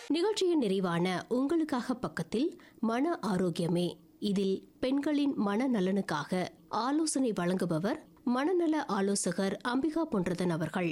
நிகழ்ச்சியின் நிறைவான உங்களுக்காக பக்கத்தில் மன ஆரோக்கியமே இதில் பெண்களின் மனநலனுக்காக ஆலோசனை வழங்குபவர் மனநல ஆலோசகர் அம்பிகா பொன்றதன் அவர்கள்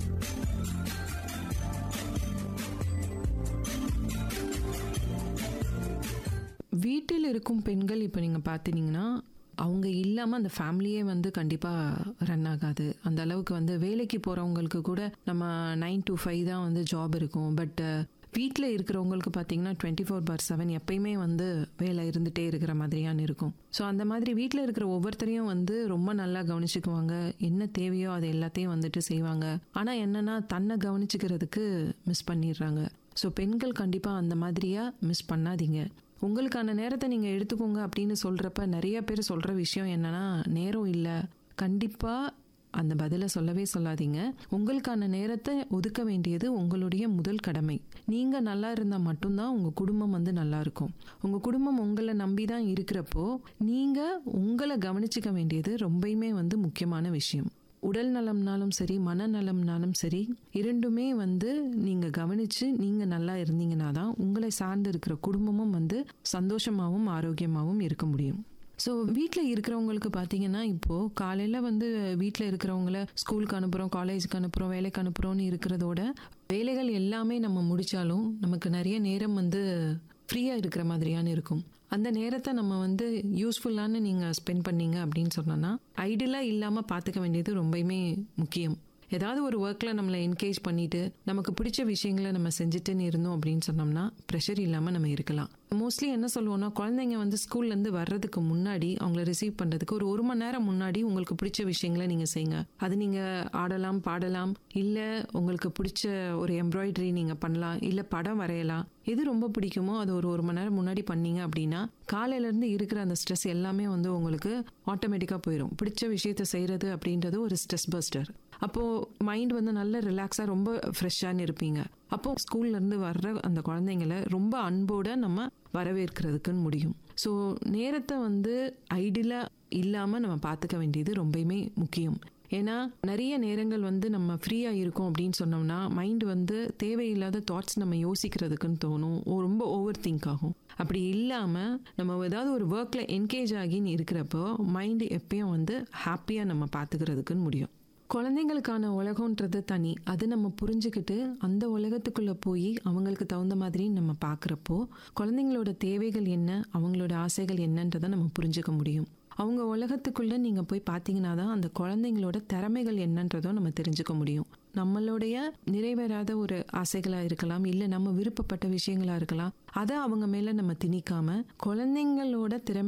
வீட்டில் இருக்கும் பெண்கள் இப்போ நீங்கள் பார்த்துனீங்கன்னா அவங்க இல்லாமல் அந்த ஃபேமிலியே வந்து கண்டிப்பாக ரன் ஆகாது அந்த அளவுக்கு வந்து வேலைக்கு போகிறவங்களுக்கு கூட நம்ம நைன் to ஃபைவ் தான் வந்து ஜாப் இருக்கும் பட் வீட்டில் இருக்கிறவங்களுக்கு பார்த்தீங்கன்னா டுவெண்ட்டி ஃபோர் பார் செவன் எப்பயுமே வந்து வேலை இருந்துகிட்டே இருக்கிற மாதிரியான இருக்கும் ஸோ அந்த மாதிரி வீட்டில் இருக்கிற ஒவ்வொருத்தரையும் வந்து ரொம்ப நல்லா கவனிச்சுக்குவாங்க என்ன தேவையோ அது எல்லாத்தையும் வந்துட்டு செய்வாங்க ஆனால் என்னன்னா தன்னை கவனிச்சுக்கிறதுக்கு மிஸ் பண்ணிடுறாங்க ஸோ பெண்கள் கண்டிப்பாக அந்த மாதிரியாக மிஸ் பண்ணாதீங்க உங்களுக்கான நேரத்தை நீங்கள் எடுத்துக்கோங்க அப்படின்னு சொல்கிறப்ப நிறைய பேர் சொல்கிற விஷயம் என்னன்னா நேரம் இல்லை கண்டிப்பாக அந்த பதிலை சொல்லவே சொல்லாதீங்க உங்களுக்கான நேரத்தை ஒதுக்க வேண்டியது உங்களுடைய முதல் கடமை நீங்கள் நல்லா இருந்தால் மட்டும்தான் உங்கள் குடும்பம் வந்து நல்லா இருக்கும் உங்கள் குடும்பம் உங்களை நம்பி தான் இருக்கிறப்போ நீங்கள் உங்களை கவனிச்சுக்க வேண்டியது ரொம்பயுமே வந்து முக்கியமான விஷயம் உடல் நலம்னாலும் சரி மனநலம்னாலும் சரி இரண்டுமே வந்து நீங்கள் கவனித்து நீங்கள் நல்லா இருந்தீங்கன்னா தான் உங்களை சார்ந்து இருக்கிற குடும்பமும் வந்து சந்தோஷமாகவும் ஆரோக்கியமாகவும் இருக்க முடியும் ஸோ வீட்டில் இருக்கிறவங்களுக்கு பார்த்தீங்கன்னா இப்போது காலையில் வந்து வீட்டில் இருக்கிறவங்கள ஸ்கூலுக்கு அனுப்புகிறோம் காலேஜுக்கு அனுப்புகிறோம் வேலைக்கு அனுப்புகிறோன்னு இருக்கிறதோட வேலைகள் எல்லாமே நம்ம முடித்தாலும் நமக்கு நிறைய நேரம் வந்து ஃப்ரீயாக இருக்கிற மாதிரியான இருக்கும் அந்த நேரத்தை நம்ம வந்து யூஸ்ஃபுல்லான நீங்கள் ஸ்பெண்ட் பண்ணீங்க அப்படின்னு சொன்னோன்னா ஐடியலாக இல்லாமல் பார்த்துக்க வேண்டியது ரொம்பவுமே முக்கியம் ஏதாவது ஒரு ஒர்க்கில் நம்மளை என்கேஜ் பண்ணிட்டு நமக்கு பிடிச்ச விஷயங்களை நம்ம செஞ்சுட்டுன்னு இருந்தோம் அப்படின்னு சொன்னோம்னா ப்ரெஷர் இல்லாமல் நம்ம இருக்கலாம் மோஸ்ட்லி என்ன சொல்லுவோம்னா குழந்தைங்க வந்து ஸ்கூல்லேருந்து வர்றதுக்கு முன்னாடி அவங்கள ரிசீவ் பண்ணுறதுக்கு ஒரு ஒரு மணி நேரம் முன்னாடி உங்களுக்கு பிடிச்ச விஷயங்களை நீங்கள் செய்யுங்க அது நீங்கள் ஆடலாம் பாடலாம் இல்லை உங்களுக்கு பிடிச்ச ஒரு எம்ப்ராய்டரி நீங்கள் பண்ணலாம் இல்லை படம் வரையலாம் எது ரொம்ப பிடிக்குமோ அது ஒரு ஒரு மணி நேரம் முன்னாடி பண்ணீங்க அப்படின்னா காலையிலேருந்து இருக்கிற அந்த ஸ்ட்ரெஸ் எல்லாமே வந்து உங்களுக்கு ஆட்டோமேட்டிக்காக போயிடும் பிடிச்ச விஷயத்த செய்கிறது அப்படின்றது ஒரு ஸ்ட்ரெஸ் பஸ்டர் அப்போது மைண்ட் வந்து நல்ல ரிலாக்ஸாக ரொம்ப ஃப்ரெஷ்ஷான இருப்பீங்க அப்போ ஸ்கூல்லேருந்து வர்ற அந்த குழந்தைங்கள ரொம்ப அன்போட நம்ம வரவேற்கிறதுக்குன்னு முடியும் ஸோ நேரத்தை வந்து ஐடியலாக இல்லாமல் நம்ம பார்த்துக்க வேண்டியது ரொம்பவுமே முக்கியம் ஏன்னா நிறைய நேரங்கள் வந்து நம்ம ஃப்ரீயாக இருக்கோம் அப்படின்னு சொன்னோம்னா மைண்ட் வந்து தேவையில்லாத தாட்ஸ் நம்ம யோசிக்கிறதுக்குன்னு தோணும் ஓ- ரொம்ப ஓவர் திங்க் ஆகும் அப்படி இல்லாமல் நம்ம ஏதாவது ஒரு ஒர்க்கில் என்கேஜ் ஆகின்னு இருக்கிறப்போ மைண்டு எப்பயும் வந்து ஹாப்பியாக நம்ம பார்த்துக்கிறதுக்குன்னு முடியும் குழந்தைங்களுக்கான உலகம்ன்றது தனி அது நம்ம புரிஞ்சுக்கிட்டு அந்த உலகத்துக்குள்ளே போய் அவங்களுக்கு தகுந்த மாதிரி நம்ம பார்க்குறப்போ குழந்தைங்களோட தேவைகள் என்ன அவங்களோட ஆசைகள் என்னன்றதை நம்ம புரிஞ்சுக்க முடியும் அவங்க உலகத்துக்குள்ளே நீங்கள் போய் பார்த்தீங்கன்னா தான் அந்த குழந்தைங்களோட திறமைகள் என்னன்றதும் நம்ம தெரிஞ்சுக்க முடியும் நம்மளுடைய நிறைவேறாத ஒரு ஆசைகளாக இருக்கலாம் இல்லை நம்ம விருப்பப்பட்ட விஷயங்களா இருக்கலாம் அதை அவங்க மேலே நம்ம திணிக்காம குழந்தைங்களோட திறமை